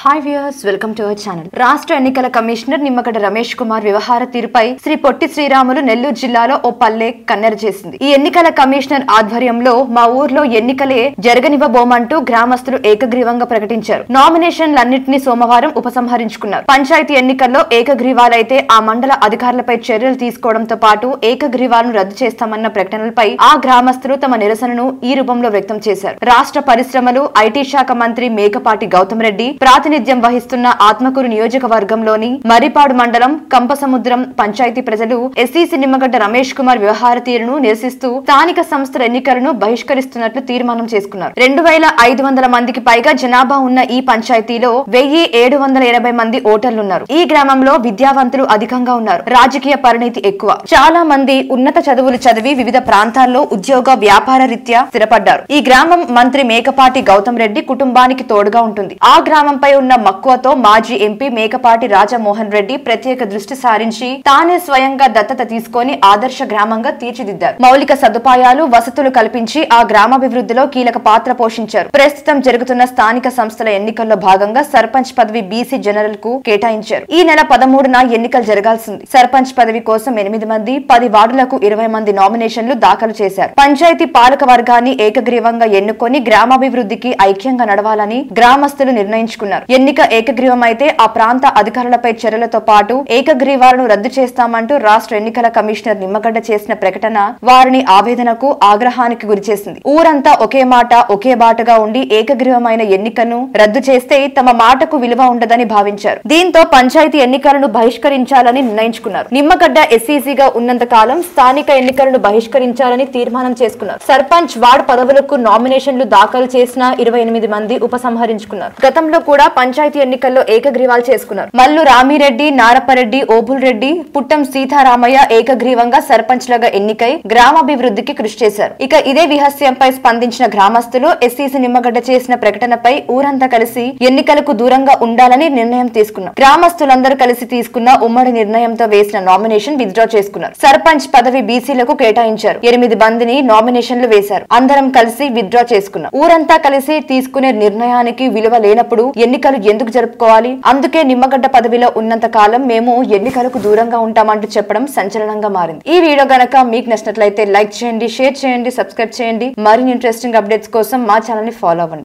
hi viewers welcome to our channel రాష్ట్ర ఎన్నికల commissioner Nimmagadda Ramesh Kumar వ్యవహార తీరుపై శ్రీ పొట్టి శ్రీరాములు నెల్లూరు జిల్లాలో ఓ పల్లె కన్నెర చేసింది ఈ ఎన్నికల కమిషనర్ ఆధ్వర్యంలో మా ఊర్లో ఎన్నికలే జరగనివ్వబోమంటూ గ్రామస్తులు ఏకగ్రీవంగా ప్రకటించారు నామినేషన్లన్నింటినీ సోమవారం ఉపసంహరించుకున్నారు పంచాయతీ ఎన్నికల్లో ఏకగ్రీవాలైతే ఆ మండల అధికారులపై చర్యలు తీసుకోవడంతో పాటు ఏకగ్రీవాలను రద్దు చేస్తామన్న ప్రకటనలపై ఆ గ్రామస్తులు తమ నిరసనను ఈ రూపంలో వ్యక్తం చేశారు రాష్ట్ర పరిశ్రమలు ఐటీ శాఖ మంత్రి మేకపాటి గౌతమ్ రెడ్డి ప్రాతినిధ్యం వహిస్తున్న ఆత్మకూరు నియోజకవర్గంలోని మరిపాడు మండలం కంపసముద్రం పంచాయతీ ప్రజలు ఎస్సీసీ నిమ్మగడ్డ రమేష్ కుమార్ వ్యవహార తీరును నిరసిస్తూ స్థానిక సంస్థల ఎన్నికలను బహిష్కరిస్తున్నట్లు తీర్మానం చేసుకున్నారు రెండు వేల ఐదు వందల మందికి పైగా జనాభా ఉన్న ఈ పంచాయతీలో వెయ్యి ఏడు వందల ఎనభై మంది ఓటర్లున్నారు ఈ గ్రామంలో విద్యావంతులు అధికంగా ఉన్నారు రాజకీయ పరిణితి ఎక్కువ చాలా మంది ఉన్నత చదువులు చదివి వివిధ ప్రాంతాల్లో ఉద్యోగ వ్యాపార రీత్యా స్థిరపడ్డారు ఈ గ్రామం మంత్రి మేకపాటి గౌతమ్ రెడ్డి కుటుంబానికి తోడుగా ఉంటుంది ఆ గ్రామంపై ఉన్న మక్కువతో మాజీ ఎంపీ మేకపాటి రాజమోహన్ రెడ్డి ప్రత్యేక దృష్టి సారించి తానే స్వయంగా దత్తత తీసుకొని ఆదర్శ గ్రామంగా తీర్చిదిద్దారు మౌలిక సదుపాయాలు వసతులు కల్పించి ఆ గ్రామాభివృద్ధిలో కీలక పాత్ర పోషించారు ప్రస్తుతం జరుగుతున్న స్థానిక సంస్థల ఎన్నికల్లో భాగంగా సర్పంచ్ పదవి బీసీ జనరల్ కు కేటాయించారు ఈ నెల పదమూడున ఎన్నికలు జరగాల్సింది సర్పంచ్ పదవి కోసం ఎనిమిది మంది పది వార్డులకు ఇరవై మంది నామినేషన్లు దాఖలు చేశారు పంచాయతీ పాలక వర్గాన్ని ఏకగ్రీవంగా ఎన్నుకొని గ్రామాభివృద్ధికి ఐక్యంగా నడవాలని గ్రామస్తులు నిర్ణయించుకున్నారు ఎన్నిక ఏకగ్రీవం అయితే ఆ ప్రాంత అధికారులపై చర్యలతో పాటు ఏకగ్రీవాలను రద్దు చేస్తామంటూ రాష్ట్ర ఎన్నికల కమిషనర్ నిమ్మగడ్డ చేసిన ప్రకటన వారిని ఆవేదనకు ఆగ్రహానికి గురిచేసింది ఊరంతా ఒకే మాట ఒకే బాటగా ఉండి ఏకగ్రీవమైన ఎన్నికను రద్దు చేస్తే తమ మాటకు విలువ ఉండదని భావించారు దీంతో పంచాయతీ ఎన్నికలను బహిష్కరించాలని నిర్ణయించుకున్నారు నిమ్మగడ్డ ఎస్సీసీగా ఉన్నంత కాలం స్థానిక ఎన్నికలను బహిష్కరించాలని తీర్మానం చేసుకున్నారు సర్పంచ్ వార్డు పదవులకు నామినేషన్లు దాఖలు చేసిన ఇరవై ఎనిమిది మంది ఉపసంహరించుకున్నారు గతంలో కూడా పంచాయతీ ఎన్నికల్లో ఏకగ్రీవాలు చేసుకున్నారు మల్లు రామిరెడ్డి నారపరెడ్డి ఓబుల్ రెడ్డి పుట్టం సీతారామయ్య ఏకగ్రీవంగా సర్పంచ్లుగా ఎన్నికై గ్రామాభివృద్ధికి కృషి చేశారు ఇక ఇదే విహస్యంపై స్పందించిన గ్రామస్తులు ఎస్సీసీ నిమ్మగడ్డ చేసిన ప్రకటనపై ఊరంతా కలిసి ఎన్నికలకు దూరంగా ఉండాలని నిర్ణయం తీసుకున్నారు గ్రామస్తులందరూ కలిసి తీసుకున్న ఉమ్మడి నిర్ణయంతో వేసిన నామినేషన్ విత్డ్రా చేసుకున్నారు సర్పంచ్ పదవి బీసీలకు కేటాయించారు ఎనిమిది మందిని నామినేషన్లు వేశారు అందరం కలిసి విత్డ్రా చేసుకున్నాం ఊరంతా కలిసి తీసుకునే నిర్ణయానికి విలువ లేనప్పుడు ఎన్నికలు ఎందుకు జరుపుకోవాలి అందుకే నిమ్మగడ్డ పదవిలో ఉన్నంత కాలం మేము ఎన్నికలకు దూరంగా ఉంటామంటూ చెప్పడం సంచలనంగా మారింది ఈ వీడియో గనక మీకు నచ్చినట్లయితే లైక్ చేయండి షేర్ చేయండి సబ్స్క్రైబ్ చేయండి మరిన్ని ఇంట్రెస్టింగ్ అప్డేట్స్ కోసం మా ఛానల్ ని ఫాలో అవ్వండి